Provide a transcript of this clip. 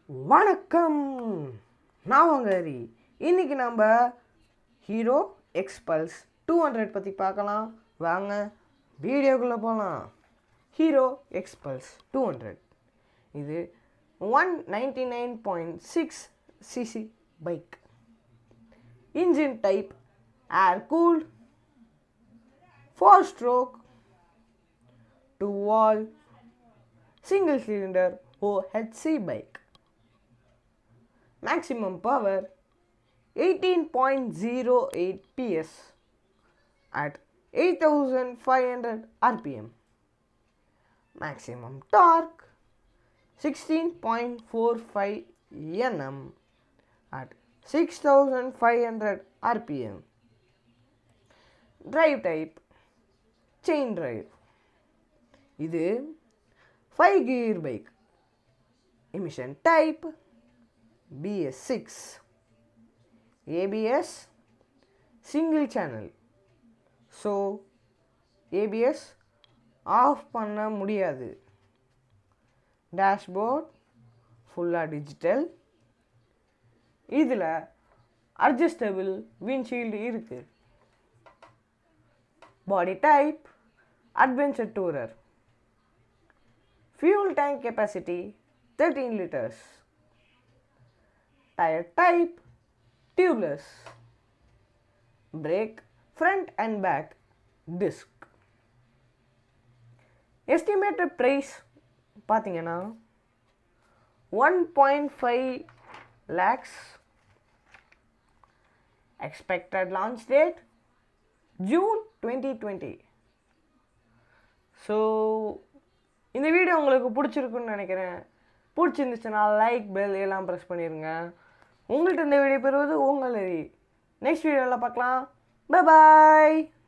வணக்கம் நான் உங்க ஹரி இன்னைக்கு நம்ம ஹீரோ எக்ஸ்பல்ஸ் டூ ஹண்ட்ரட் பற்றி பார்க்கலாம் வாங்க வீடியோக்குள்ளே போகலாம் ஹீரோ எக்ஸ்பல்ஸ் டூ ஹண்ட்ரட் இது one ninety nine point six CC bike engine type air cooled four stroke two valve single cylinder OHC bike. Maximum power 18.08 PS at 8500 RPM. Maximum torque 16.45 Nm at 6500 RPM. Drive type chain drive. இது five gear bike emission type BS six ABS single channel so ABS off பண்ண முடியாது dashboard ஃபுல்லாக digital இதில் adjustable windshield இருக்குது body type adventure tourer Fuel tank capacity 13 liters. Tire type tubeless. Brake front and back disc. Estimated price பார்த்தீங்கன்னா one point five lakhs expected launch date June twenty twenty so இந்த வீடியோ உங்களுக்கு பிடிச்சிருக்குன்னு நினைக்கிறேன் பிடிச்சிருந்துச்சுன்னா like bell எல்லாம் press பண்ணிடுங்க உங்கள்கிட்ட இந்த வீடியோ பெறுவது உங்கள் நெக்ஸ்ட் வீடியோவில் பார்க்கலாம் பாய்